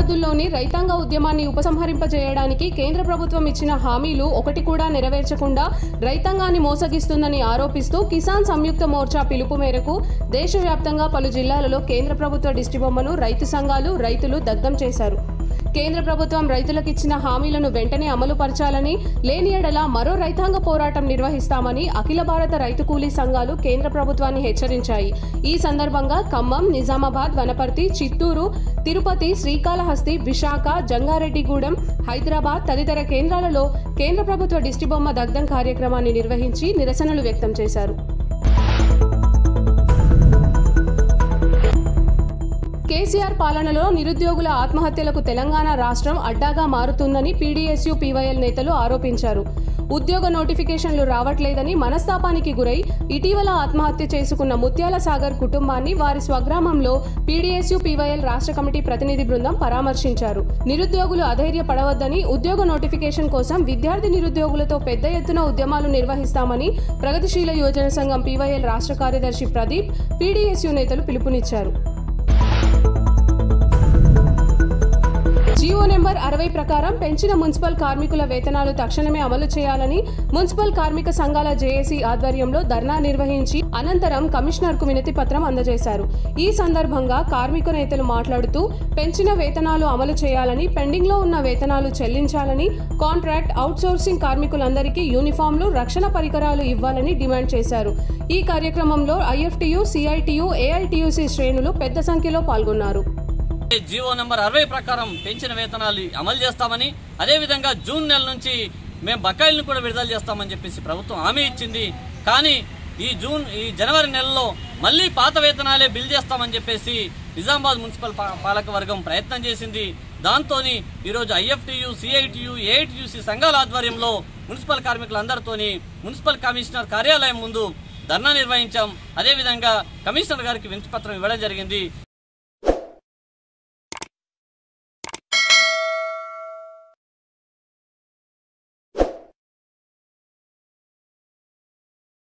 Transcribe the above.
సరిహద్దుల్లోని రైతాంగ ఉద్యమాన్ని ఉపసంహరింపజేయడానికి కేంద్ర ప్రభుత్వం ఇచ్చిన హామీలు ఒకటి కూడా నెరవేర్చకుండా రైతాంగాన్ని మోసగిస్తుందని ఆరోపిస్తూ కిసాన్ సంయుక్త మోర్చా పిలుపు మేరకు దేశవ్యాప్తంగా పలు జిల్లాలలో కేంద్ర ప్రభుత్వ దిష్టిబొమ్మను రైతు సంఘాలు రైతులు దగ్ధం చేశారు కేంద్ర ప్రభుత్వం రైతులకు ఇచ్చిన హామీలను వెంటనే అమలు పరచాలని లేని ఎడల మరో రైతాంగ పోరాటం నిర్వహిస్తామని అఖిల భారత రైతు కూలీ సంఘాలు కేంద్ర ప్రభుత్వాన్ని హెచ్చరించాయి ఈ సందర్భంగా ఖమ్మం నిజామాబాద్ వనపర్తి చిత్తూరు తిరుపతి శ్రీకాళహస్తి విశాఖ జంగారెడ్డిగూడెం హైదరాబాద్ తదితర కేంద్రాలలో కేంద్ర ప్రభుత్వ దిష్టిబొమ్మ దగ్ధం కార్యక్రమాన్ని నిర్వహించి నిరసనలు వ్యక్తం చేశారు కేసీఆర్ పాలనలో నిరుద్యోగుల ఆత్మహత్యలకు తెలంగాణ రాష్ట్రం అడ్డాగా మారుతుందని పీడీఎస్యూ పీవైఎల్ నేతలు ఆరోపించారు ఉద్యోగ నోటిఫికేషన్లు రావట్లేదని మనస్తాపానికి గురై ఇటీవల ఆత్మహత్య చేసుకున్న ముత్యాల సాగర్ కుటుంబాన్ని వారి స్వగ్రామంలో పీడీఎస్యూ పీవైఎల్ రాష్ట్ర కమిటీ ప్రతినిధి బృందం పరామర్శించారు నిరుద్యోగులు అధైర్యపడవద్దని ఉద్యోగ నోటిఫికేషన్ కోసం విద్యార్థి నిరుద్యోగులతో పెద్ద ఎత్తున ఉద్యమాలు నిర్వహిస్తామని ప్రగతిశీల యోజన సంఘం పీవైఎల్ రాష్ట్ర కార్యదర్శి ప్రదీప్ పీడీఎస్యూ నేతలు పిలుపునిచ్చారు జీవో నెంబర్ అరవై ప్రకారం పెంచిన మున్సిపల్ కార్మికుల వేతనాలు తక్షణమే అమలు చేయాలని మున్సిపల్ కార్మిక సంఘాల జేఏసీ ఆధ్వర్యంలో ధర్నా నిర్వహించి అనంతరం కమిషనర్ కు వినతి పత్రం అందజేశారు ఈ సందర్భంగా కార్మిక నేతలు మాట్లాడుతూ పెంచిన వేతనాలు అమలు చేయాలని పెండింగ్ లో ఉన్న వేతనాలు చెల్లించాలని కాంట్రాక్ట్ అవుట్సోర్సింగ్ కార్మికులందరికీ యూనిఫామ్లు రక్షణ పరికరాలు ఇవ్వాలని డిమాండ్ చేశారు ఈ కార్యక్రమంలో ఐఎఫ్టియు సిఐటియు ఏఐటియుసి శ్రేణులు పెద్ద సంఖ్యలో పాల్గొన్నారు జీవో నంబర్ అరవై ప్రకారం పెంచిన వేతనాలు అమలు చేస్తామని అదేవిధంగా జూన్ నెల నుంచి మేము బకాయిలను కూడా విడుదల చేస్తామని చెప్పేసి ప్రభుత్వం హామీ ఇచ్చింది కానీ ఈ జూన్ ఈ జనవరి నెలలో మళ్ళీ పాత వేతనాలే బిల్ చేస్తామని చెప్పేసి నిజామాబాద్ మున్సిపల్ పా- పాలక వర్గం ప్రయత్నం చేసింది దాంతో ఈరోజు ఐఎఫ్టియు సిఐటియు ఏఐటియుసి సంఘాల ఆధ్వర్యంలో మున్సిపల్ కార్మికులందరితోని మున్సిపల్ కమిషనర్ కార్యాలయం ముందు ధర్నా నిర్వహించాం అదేవిధంగా కమిషనర్ గారికి వినతి పత్రం ఇవ్వడం జరిగింది